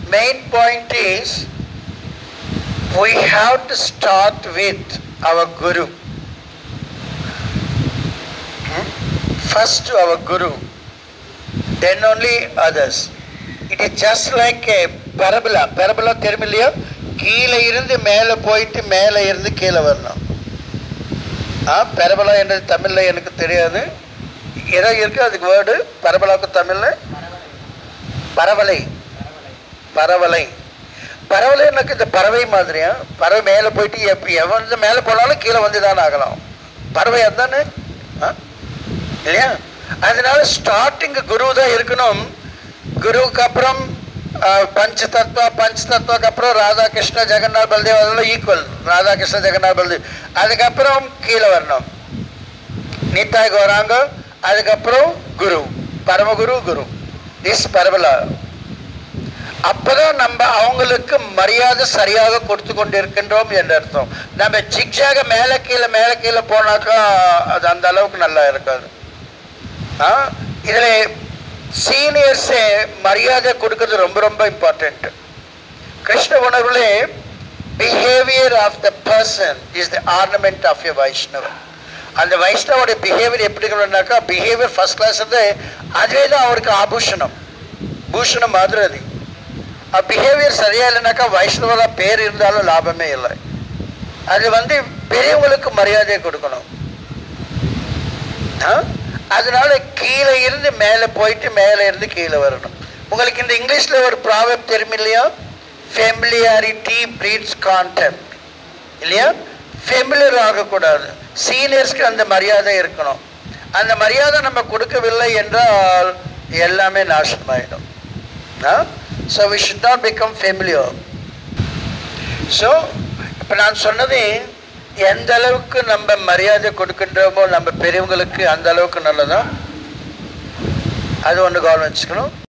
main point is we have to start with our guru. Hmm? First our guru, then only others. It is just like a parabola. Parabola தெரியும் இல்லையா கீழே இருந்து மேலே போயிட்டு மேலே இருந்து கீழே வரணும் ஆ பெரபலா என்றது தமிழில் எனக்கு தெரியாது ஏதோ இருக்கு அதுக்கு வேர்டு பரபலாக்கு தமிழில் பரவலை பரவலை பரவலை எனக்கு இந்த பறவை மாதிரியா பறவை மேலே போயிட்டு எப்ப எவன் மேலே போனாலும் கீழே வந்து தான் ஆகலாம் பறவை அதுதானே ஆ இல்லையா அதனால ஸ்டார்டிங் குரு தான் இருக்கணும் குருவுக்கு அப்புறம் அஹ், பஞ்ச தத்துவ பஞ்ச தத்துவக்கு அப்புறம் ராதா கிருஷ்ண ஜெகநாத் பல்தேவ் அதெல்லாம் ஈக்குவல் ராதா கிருஷ்ண ஜெகநாத் பல்தேவ் அதுக்கப்புறம் கீழே வரணும் நித்தாய் கௌராங்க அதுக்கப்புறம் குரு பரமகுரு குரு திஸ் பரவலா அப்பதான் நம்ம அவங்களுக்கு மரியாதை சரியாக கொடுத்து கொண்டிருக்கின்றோம் என்று அர்த்தம் நம்ம ஜிக்ஜாக மேலே கீழே மேலே கீழே போனாக்கா அது அந்த அளவுக்கு நல்லா இருக்காது ஆ இதில் சீனியர்ஸே மரியாதை கொடுக்கறது ரொம்ப ரொம்ப இம்பார்ட்டண்ட் கிருஷ்ண உணர்வுலே behaviour of the person is the ornament of a Vaishnava அந்த வைஷ்ணவோட பிஹேவியர் எப்படி இருக்கணும்னாக்கா பிஹேவியர் ஃபர்ஸ்ட் கிளாஸ் வந்து அதுவே தான் அவருக்கு ஆபூஷணம் பூஷணம் மாதிரி அது பிஹேவியர் சரியா இல்லைனாக்கா வைஷ்ணவரா பேர் இருந்தாலும் லாபமே இல்லை அது வந்து பெரியவங்களுக்கு மரியாதை கொடுக்கணும் ஆ? அதனால கீழே இருந்து மேலே போயிட்டு மேலே இருந்து கீழே வரணும் உங்களுக்கு இந்த இங்கிலீஷ்ல ஒரு ப்ராப்ளம் தெரியும் இல்லையா ஃபெமிலியாரிட்டி பிரீட்ஸ் கான்டெப்ட் இல்லையா ஃபெமிலியர் ஆகக்கூடாது சீனியர்ஸ்க்கு அந்த மரியாதை இருக்கணும் அந்த மரியாதை நம்ம கொடுக்கவில்லை என்றால் எல்லாமே நாசமாயிடும் so we should not become familiar so இப்போ நான் சொன்னது எந்த அளவுக்கு நம்ம மரியாதை கொடுக்கின்றோமோ நம்ம பெரியவங்களுக்கு அந்த அளவுக்கு நல்லதா அது ஒன்று கவனம் வச்சுக்கணும்